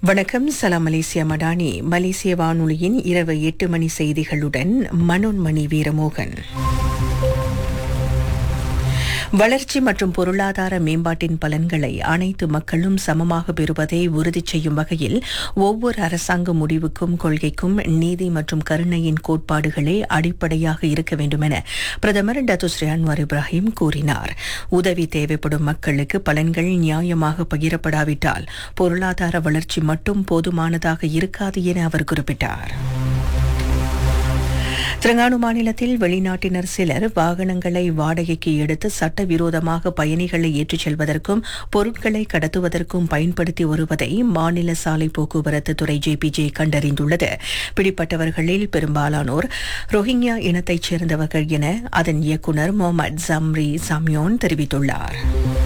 வணக்கம் சலாம் மலேசியா மடானி மலேசிய வானொலியின் இரவு எட்டு மணி செய்திகளுடன் மனோன்மணி வீரமோகன் வளர்ச்சி மற்றும் பொருளாதார மேம்பாட்டின் பலன்களை அனைத்து மக்களும் சமமாக பெறுவதை உறுதி செய்யும் வகையில் ஒவ்வொரு அரசாங்க முடிவுக்கும் கொள்கைக்கும் நீதி மற்றும் கருணையின் கோட்பாடுகளே அடிப்படையாக இருக்க வேண்டும் என பிரதமர் டத்துஸ்ரீ அன்வார் இப்ராஹிம் கூறினார் உதவி தேவைப்படும் மக்களுக்கு பலன்கள் நியாயமாக பகிரப்படாவிட்டால் பொருளாதார வளர்ச்சி மட்டும் போதுமானதாக இருக்காது என அவர் குறிப்பிட்டார் திரங்கானு மாநிலத்தில் வெளிநாட்டினர் சிலர் வாகனங்களை வாடகைக்கு எடுத்து சட்டவிரோதமாக பயணிகளை ஏற்றிச் செல்வதற்கும் பொருட்களை கடத்துவதற்கும் பயன்படுத்தி வருவதை மாநில சாலை போக்குவரத்து துறை ஜேபிஜே கண்டறிந்துள்ளது பிடிப்பட்டவர்களில் பெரும்பாலானோர் ரோஹிங்யா இனத்தைச் சேர்ந்தவர்கள் என அதன் இயக்குநர் முகமது ஜம்ரி சம்யோன் தெரிவித்துள்ளார்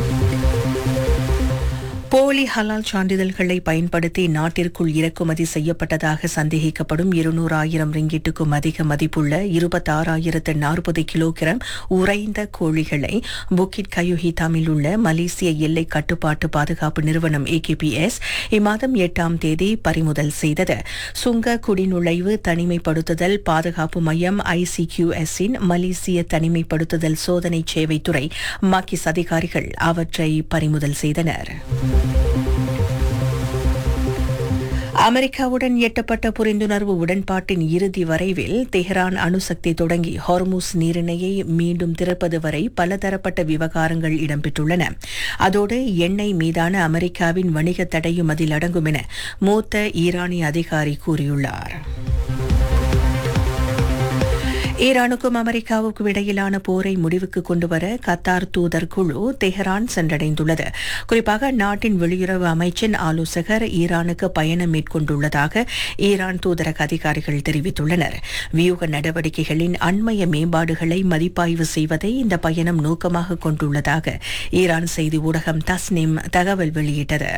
போலி ஹலால் சான்றிதழ்களை பயன்படுத்தி நாட்டிற்குள் இறக்குமதி செய்யப்பட்டதாக சந்தேகிக்கப்படும் இருநூறாயிரம் ரிங்கிட்டுக்கும் அதிக மதிப்புள்ள இருபத்தாறாயிரத்து நாற்பது கிலோகிராம் உறைந்த கோழிகளை புக்கிட் கயுஹிதாமில் உள்ள மலேசிய எல்லை கட்டுப்பாட்டு பாதுகாப்பு நிறுவனம் ஏகேபிஎஸ் இம்மாதம் எட்டாம் தேதி பறிமுதல் செய்தது சுங்க குடிநுழைவு தனிமைப்படுத்துதல் பாதுகாப்பு மையம் ஐசிகியூஎஸ் இன் மலேசிய தனிமைப்படுத்துதல் சோதனை சேவைத்துறை மாக்கிஸ் அதிகாரிகள் அவற்றை பறிமுதல் செய்தனர் அமெரிக்காவுடன் எட்டப்பட்ட புரிந்துணர்வு உடன்பாட்டின் இறுதி வரைவில் தெஹ்ரான் அணுசக்தி தொடங்கி ஹார்மூஸ் நீரிணையை மீண்டும் திறப்பது வரை பலதரப்பட்ட விவகாரங்கள் இடம்பெற்றுள்ளன அதோடு எண்ணெய் மீதான அமெரிக்காவின் வணிக தடையும் அதில் அடங்கும் என மூத்த ஈரானிய அதிகாரி கூறியுள்ளார் ஈரானுக்கும் அமெரிக்காவுக்கும் இடையிலான போரை முடிவுக்கு கொண்டுவர கத்தார் தூதர் குழு தெஹரான் சென்றடைந்துள்ளது குறிப்பாக நாட்டின் வெளியுறவு அமைச்சின் ஆலோசகர் ஈரானுக்கு பயணம் மேற்கொண்டுள்ளதாக ஈரான் தூதரக அதிகாரிகள் தெரிவித்துள்ளனர் வியூக நடவடிக்கைகளின் அண்மைய மேம்பாடுகளை மதிப்பாய்வு செய்வதை இந்த பயணம் நோக்கமாக கொண்டுள்ளதாக ஈரான் செய்தி ஊடகம் தஸ்னிம் தகவல் வெளியிட்டது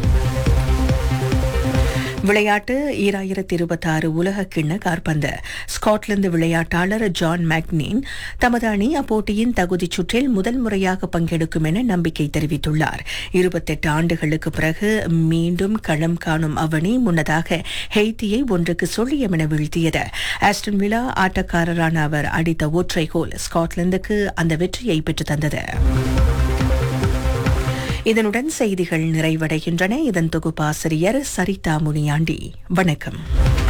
விளையாட்டு ஈராயிரத்தி இருபத்தி ஆறு உலக கிண்ண கார்பந்து ஸ்காட்லாந்து விளையாட்டாளர் ஜான் மேக்னீன் தமது அணி அப்போட்டியின் தகுதிச் சுற்றில் முதல் முறையாக பங்கெடுக்கும் என நம்பிக்கை தெரிவித்துள்ளார் இருபத்தெட்டு ஆண்டுகளுக்கு பிறகு மீண்டும் களம் காணும் அவனி முன்னதாக ஹெய்தியை ஒன்றுக்கு சொல்லியம் என வீழ்த்தியது ஆஸ்டன் விழா ஆட்டக்காரரான அவர் அடித்த ஒற்றை கோல் ஸ்காட்லாந்துக்கு அந்த வெற்றியை பெற்றுத் தந்தது இதனுடன் செய்திகள் நிறைவடைகின்றன இதன் தொகுப்பாசிரியர் சரிதா முனியாண்டி வணக்கம்